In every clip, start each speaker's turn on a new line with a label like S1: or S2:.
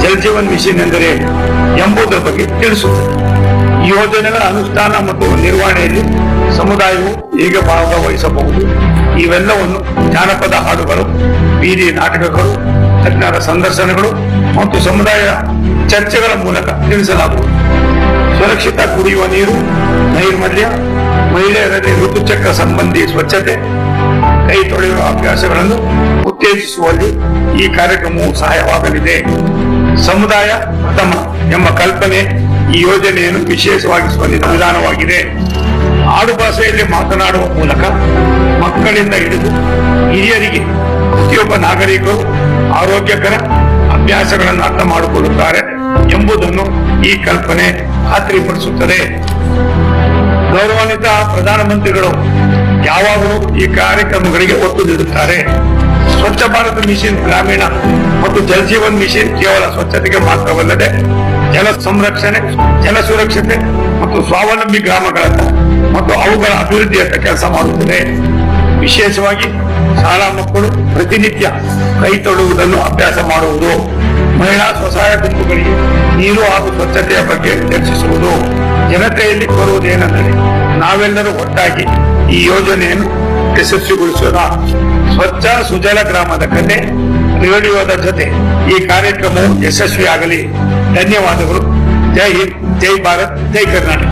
S1: Jal Jeevan mission ಎಂದರೆ ಎಂಬುದರ ಬಗ್ಗೆ ತಿಳಿಸುತ್ತದೆ ಈ ಯೋಜನೆಗಳ ಅನುಷ್ಠಾನ ಮತ್ತು ನಿರ್ವಹಣೆಯಲ್ಲಿ ಸಮುದಾಯವು ಹೇಗೆ ಭಾಗವಹಿಸಬಹುದು ಇವೆಲ್ಲವನ್ನು ಜಾನಪದ ಹಾಡುಗಳು ಬೀದಿ ನಾಟಕಗಳು ತಜ್ಞರ ಸಂದರ್ಶನಗಳು ಮತ್ತು ಸಮುದಾಯ ಚರ್ಚೆಗಳ ಮೂಲಕ ತಿಳಿಸಲಾಗುವುದು ಸುರಕ್ಷಿತ ಕುಡಿಯುವ ನೀರು ನೈರ್ಮಲ್ಯ ಮಹಿಳೆಯರಲ್ಲಿ ಋತುಚಕ್ರ ಸಂಬಂಧಿ ಸ್ವಚ್ಛತೆ ಕೈ ತೊಳೆಯುವ ಅಭ್ಯಾಸಗಳನ್ನು ಉತ್ತೇಜಿಸುವಲ್ಲಿ ಈ ಕಾರ್ಯಕ್ರಮವು ಸಹಾಯವಾಗಲಿದೆ ಸಮುದಾಯ ಪ್ರಥಮ ಎಂಬ ಕಲ್ಪನೆ ಈ ಯೋಜನೆಯನ್ನು ವಿಶೇಷವಾಗಿಸುವ ವಿಧಾನವಾಗಿದೆ ಆಡು ಭಾಷೆಯಲ್ಲಿ ಮಾತನಾಡುವ ಮೂಲಕ ಮಕ್ಕಳಿಂದ ಹಿಡಿದು ಹಿರಿಯರಿಗೆ ಪ್ರತಿಯೊಬ್ಬ ನಾಗರಿಕರು ಆರೋಗ್ಯಕರ ಅಭ್ಯಾಸಗಳನ್ನು ಅರ್ಥ ಮಾಡಿಕೊಳ್ಳುತ್ತಾರೆ ಎಂಬುದನ್ನು ಈ ಕಲ್ಪನೆ ಖಾತ್ರಿಪಡಿಸುತ್ತದೆ ಗೌರವಾನ್ವಿತ ಪ್ರಧಾನಮಂತ್ರಿಗಳು ಯಾವಾಗಲೂ ಈ ಕಾರ್ಯಕ್ರಮಗಳಿಗೆ ಒತ್ತು ನೀಡುತ್ತಾರೆ ಸ್ವಚ್ಛ ಭಾರತ ಮಿಷನ್ ಗ್ರಾಮೀಣ ಮತ್ತು ಜಲ್ ಜೀವನ್ ಮಿಷನ್ ಕೇವಲ ಸ್ವಚ್ಛತೆಗೆ ಮಾತ್ರವಲ್ಲದೆ ಜಲ ಸಂರಕ್ಷಣೆ ಜಲ ಸುರಕ್ಷತೆ ಮತ್ತು ಸ್ವಾವಲಂಬಿ ಗ್ರಾಮಗಳತ್ತ ಮತ್ತು ಅವುಗಳ ಅಭಿವೃದ್ಧಿಯತ್ತ ಕೆಲಸ ಮಾಡುತ್ತದೆ ವಿಶೇಷವಾಗಿ ಶಾಲಾ ಮಕ್ಕಳು ಪ್ರತಿನಿತ್ಯ ಕೈ ತೊಡುವುದನ್ನು ಅಭ್ಯಾಸ ಮಾಡುವುದು ಮಹಿಳಾ ಸ್ವಸಹಾಯ ಗುಂಪುಗಳಿಗೆ ನೀರು ಹಾಗೂ ಸ್ವಚ್ಛತೆಯ ಬಗ್ಗೆ ಚರ್ಚಿಸುವುದು ಜನತೆಯಲ್ಲಿ ಬರುವುದೇನೆಂದರೆ ನಾವೆಲ್ಲರೂ ಒಟ್ಟಾಗಿ ಈ ಯೋಜನೆಯನ್ನು ಯಶಸ್ವಿಗೊಳಿಸೋಣ ಸ್ವಚ್ಛ ಸುಜಲ ಗ್ರಾಮದ ಕತೆ ರೇಡಿಯೋದ ಜೊತೆ ಈ ಕಾರ್ಯಕ್ರಮವು ಯಶಸ್ವಿಯಾಗಲಿ ಧನ್ಯವಾದಗಳು ಜೈ ಹಿಂದ್ ಜೈ ಭಾರತ್ ಜೈ ಕರ್ನಾಟಕ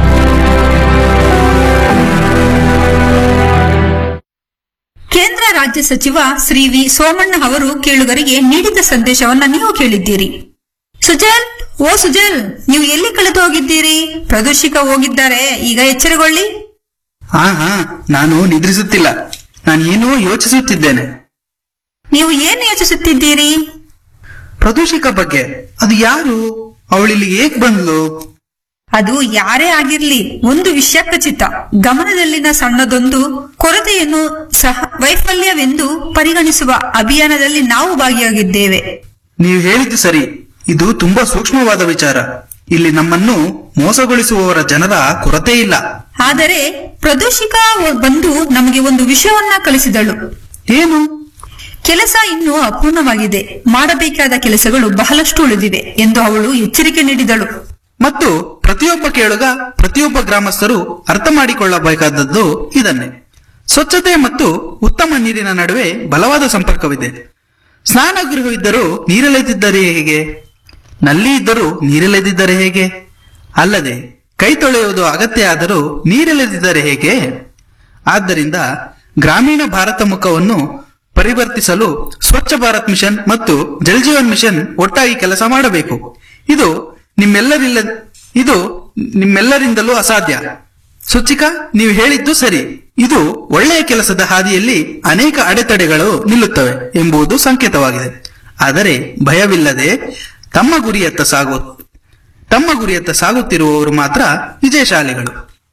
S2: ಕೇಂದ್ರ ರಾಜ್ಯ ಸಚಿವ ಶ್ರೀ ವಿ ಸೋಮಣ್ಣ ಅವರು ಕೇಳುಗರಿಗೆ ನೀಡಿದ ಸಂದೇಶವನ್ನ ನೀವು ಕೇಳಿದ್ದೀರಿ ಸುಜಲ್ ಓ ಸುಜಲ್ ನೀವು ಎಲ್ಲಿ ಕಳೆದು ಹೋಗಿದ್ದೀರಿ ಪ್ರದೂಷಿಕ ಹೋಗಿದ್ದಾರೆ ಈಗ ಎಚ್ಚರಗೊಳ್ಳಿ
S3: ಹಾ ಹಾ ನಾನು ನಿದ್ರಿಸುತ್ತಿಲ್ಲ ನಾನು ಏನೋ ಯೋಚಿಸುತ್ತಿದ್ದೇನೆ
S2: ನೀವು ಏನು ಯೋಚಿಸುತ್ತಿದ್ದೀರಿ
S3: ಪ್ರದೂಷಿಕ ಬಗ್ಗೆ ಅದು ಯಾರು ಅವಳಿಲ್ಲಿ ಏಕ್ ಬಂದ್ಲು
S2: ಅದು ಯಾರೇ ಆಗಿರ್ಲಿ ಒಂದು ವಿಷಯ ಖಚಿತ ಗಮನದಲ್ಲಿನ ಸಣ್ಣದೊಂದು ಕೊರತೆಯನ್ನು ಸಹ ವೈಫಲ್ಯವೆಂದು ಪರಿಗಣಿಸುವ ಅಭಿಯಾನದಲ್ಲಿ ನಾವು ಭಾಗಿಯಾಗಿದ್ದೇವೆ
S3: ನೀವು ಹೇಳಿದ್ದು ಸರಿ ಇದು ತುಂಬಾ ಸೂಕ್ಷ್ಮವಾದ ವಿಚಾರ ಇಲ್ಲಿ ನಮ್ಮನ್ನು ಮೋಸಗೊಳಿಸುವವರ ಜನರ ಕೊರತೆ ಇಲ್ಲ
S2: ಆದರೆ ಪ್ರದೂಷಿಕ ಬಂದು ನಮಗೆ ಒಂದು ವಿಷಯವನ್ನ ಕಲಿಸಿದಳು
S3: ಏನು
S2: ಕೆಲಸ ಇನ್ನೂ ಅಪೂರ್ಣವಾಗಿದೆ ಮಾಡಬೇಕಾದ ಕೆಲಸಗಳು ಬಹಳಷ್ಟು ಉಳಿದಿವೆ ಎಂದು ಅವಳು ಎಚ್ಚರಿಕೆ ನೀಡಿದಳು
S3: ಮತ್ತು ಪ್ರತಿಯೊಬ್ಬ ಕೇಳುಗ ಪ್ರತಿಯೊಬ್ಬ ಗ್ರಾಮಸ್ಥರು ಅರ್ಥ ಮಾಡಿಕೊಳ್ಳಬೇಕಾದದ್ದು ಇದನ್ನೇ ಸ್ವಚ್ಛತೆ ಮತ್ತು ಉತ್ತಮ ನೀರಿನ ನಡುವೆ ಬಲವಾದ ಸಂಪರ್ಕವಿದೆ ಸ್ನಾನಗೃಹವಿದ್ದರೂ ನೀರಲೆದಿದ್ದರೆ ಹೇಗೆ ನಲ್ಲಿ ಇದ್ದರೂ ನೀರಲೆದಿದ್ದರೆ ಹೇಗೆ ಅಲ್ಲದೆ ಕೈ ತೊಳೆಯುವುದು ಅಗತ್ಯ ಆದರೂ ನೀರಲೆದಿದ್ದರೆ ಹೇಗೆ ಆದ್ದರಿಂದ ಗ್ರಾಮೀಣ ಭಾರತ ಮುಖವನ್ನು ಪರಿವರ್ತಿಸಲು ಸ್ವಚ್ಛ ಭಾರತ್ ಮಿಷನ್ ಮತ್ತು ಜಲ್ ಜೀವನ್ ಮಿಷನ್ ಒಟ್ಟಾಗಿ ಕೆಲಸ ಮಾಡಬೇಕು ಇದು ನಿಮ್ಮೆಲ್ಲರಿಲ್ಲ ಇದು ನಿಮ್ಮೆಲ್ಲರಿಂದಲೂ ಅಸಾಧ್ಯ ಸುಚಿಕಾ ನೀವು ಹೇಳಿದ್ದು ಸರಿ ಇದು ಒಳ್ಳೆಯ ಕೆಲಸದ ಹಾದಿಯಲ್ಲಿ ಅನೇಕ ಅಡೆತಡೆಗಳು ನಿಲ್ಲುತ್ತವೆ ಎಂಬುದು ಸಂಕೇತವಾಗಿದೆ ಆದರೆ ಭಯವಿಲ್ಲದೆ ತಮ್ಮ ಗುರಿಯತ್ತ ಸಾಗು ತಮ್ಮ ಗುರಿಯತ್ತ ಸಾಗುತ್ತಿರುವವರು ಮಾತ್ರ ವಿಜಯಶಾಲಿಗಳು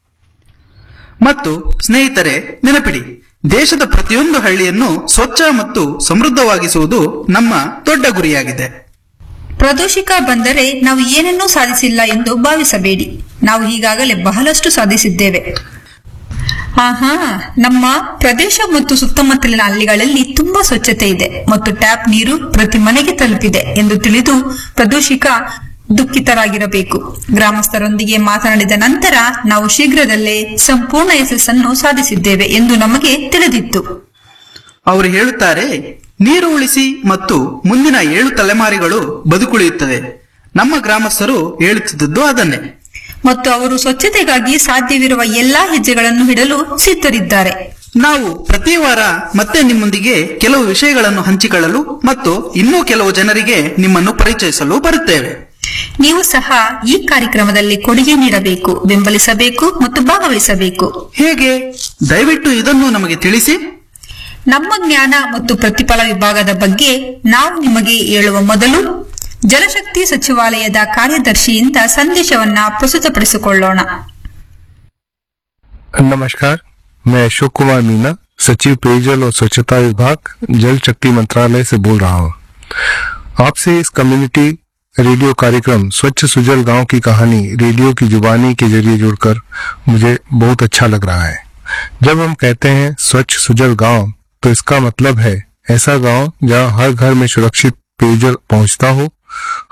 S3: ಮತ್ತು ಸ್ನೇಹಿತರೆ ನೆನಪಿಡಿ ದೇಶದ ಪ್ರತಿಯೊಂದು ಹಳ್ಳಿಯನ್ನು ಸ್ವಚ್ಛ ಮತ್ತು ಸಮೃದ್ಧವಾಗಿಸುವುದು ನಮ್ಮ ದೊಡ್ಡ ಗುರಿಯಾಗಿದೆ
S2: ಪ್ರದೂಷಿಕ ಬಂದರೆ ನಾವು ಏನನ್ನೂ ಸಾಧಿಸಿಲ್ಲ ಎಂದು ಭಾವಿಸಬೇಡಿ ನಾವು ಈಗಾಗಲೇ ಬಹಳಷ್ಟು ಸಾಧಿಸಿದ್ದೇವೆ ಆಹಾ ನಮ್ಮ ಪ್ರದೇಶ ಮತ್ತು ಸುತ್ತಮುತ್ತಲಿನ ಹಳ್ಳಿಗಳಲ್ಲಿ ತುಂಬಾ ಸ್ವಚ್ಛತೆ ಇದೆ ಮತ್ತು ಟ್ಯಾಪ್ ನೀರು ಪ್ರತಿ ಮನೆಗೆ ತಲುಪಿದೆ ಎಂದು ತಿಳಿದು ಪ್ರದೂಷಿಕ ದುಃಖಿತರಾಗಿರಬೇಕು ಗ್ರಾಮಸ್ಥರೊಂದಿಗೆ ಮಾತನಾಡಿದ ನಂತರ ನಾವು ಶೀಘ್ರದಲ್ಲೇ ಸಂಪೂರ್ಣ ಯಶಸ್ಸನ್ನು ಸಾಧಿಸಿದ್ದೇವೆ ಎಂದು ನಮಗೆ ತಿಳಿದಿತ್ತು
S3: ಅವರು ಹೇಳುತ್ತಾರೆ ನೀರು ಉಳಿಸಿ ಮತ್ತು ಮುಂದಿನ ಏಳು ತಲೆಮಾರಿಗಳು ಬದುಕುಳಿಯುತ್ತದೆ ನಮ್ಮ ಗ್ರಾಮಸ್ಥರು ಹೇಳುತ್ತಿದ್ದದ್ದು ಅದನ್ನೇ
S2: ಮತ್ತು ಅವರು ಸ್ವಚ್ಛತೆಗಾಗಿ ಸಾಧ್ಯವಿರುವ ಎಲ್ಲಾ ಹೆಜ್ಜೆಗಳನ್ನು ಇಡಲು ಸಿದ್ಧರಿದ್ದಾರೆ
S3: ನಾವು ಪ್ರತಿ ವಾರ ಮತ್ತೆ ನಿಮ್ಮೊಂದಿಗೆ ಕೆಲವು ವಿಷಯಗಳನ್ನು ಹಂಚಿಕೊಳ್ಳಲು ಮತ್ತು ಇನ್ನೂ ಕೆಲವು ಜನರಿಗೆ ನಿಮ್ಮನ್ನು ಪರಿಚಯಿಸಲು ಬರುತ್ತೇವೆ
S2: ನೀವು ಸಹ ಈ ಕಾರ್ಯಕ್ರಮದಲ್ಲಿ ಕೊಡುಗೆ ನೀಡಬೇಕು ಬೆಂಬಲಿಸಬೇಕು ಮತ್ತು ಭಾಗವಹಿಸಬೇಕು
S3: ಹೇಗೆ ದಯವಿಟ್ಟು ಇದನ್ನು ನಮಗೆ ತಿಳಿಸಿ
S2: ನಮ್ಮ ಜ್ಞಾನ ಮತ್ತು ಪ್ರತಿಫಲ ವಿಭಾಗದ ಬಗ್ಗೆ ನಾವು ನಿಮಗೆ ಹೇಳುವ ಮೊದಲು ಜಲಶಕ್ತಿ ಸಚಿವಾಲಯದ ಕಾರ್ಯದರ್ಶಿಯಿಂದ ಸಂದೇಶವನ್ನ ಪ್ರಸ್ತುತಪಡಿಸಿಕೊಳ್ಳೋಣ
S4: नमस्कार मैं अशोक कुमार मीना सचिव पेयजल और स्वच्छता विभाग जल शक्ति मंत्रालय से बोल रहा हूँ आपसे इस कम्युनिटी रेडियो कार्यक्रम स्वच्छ सुजल गांव की कहानी रेडियो की जुबानी के जरिए जुड़कर मुझे बहुत अच्छा लग रहा है जब हम कहते हैं स्वच्छ सुजल गांव तो इसका मतलब है ऐसा गांव जहां हर घर में सुरक्षित पेयजल पहुंचता हो